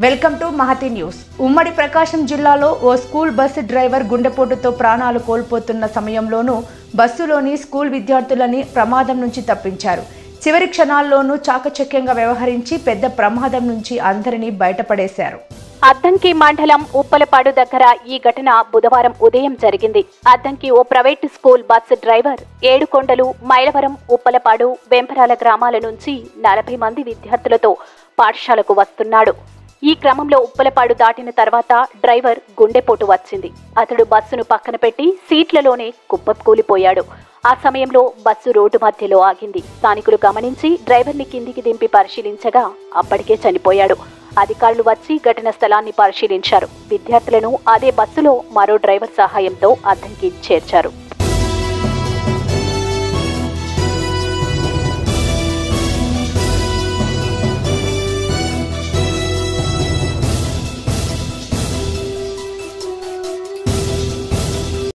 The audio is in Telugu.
వెల్కమ్ టు మహతి న్యూస్ ఉమ్మడి ప్రకాశం జిల్లాలో ఓ స్కూల్ బస్సు డ్రైవర్ గుండెపోటుతో ప్రాణాలు కోల్పోతున్న సమయంలోనూ బస్సులోని స్కూల్ విద్యార్థులని ప్రమాదం నుంచి తప్పించారు చివరి క్షణాల్లోనూ చాకచక్యంగా వ్యవహరించి పెద్ద ప్రమాదం నుంచి అందరినీ బయటపడేశారు అద్దంకి మండలం ఉప్పలపాడు దగ్గర ఈ ఘటన బుధవారం ఉదయం జరిగింది అద్దంకి ఓ private school bus driver Yedukondalu Mylavaram Uppalapadu Vemparala గ్రామాల నుంచి నలభై మంది విద్యార్థులతో పాఠశాలకు వస్తున్నాడు ఈ క్రమంలో ఉప్పలపాడు దాటిన తర్వాత డ్రైవర్ గుండెపోటు వచ్చింది అతడు బస్సును పక్కన పెట్టి సీట్లలోనే కుప్పకూలిపోయాడు ఆ సమయంలో బస్సు రోడ్డు మధ్యలో ఆగింది స్థానికులు గమనించి డ్రైవర్ని కిందికి దింపి పరిశీలించగా అప్పటికే చనిపోయాడు అధికారులు వచ్చి ఘటన స్థలాన్ని పరిశీలించారు విద్యార్థులను అదే బస్సులో మరో డ్రైవర్ సహాయంతో అద్దంకి చేర్చారు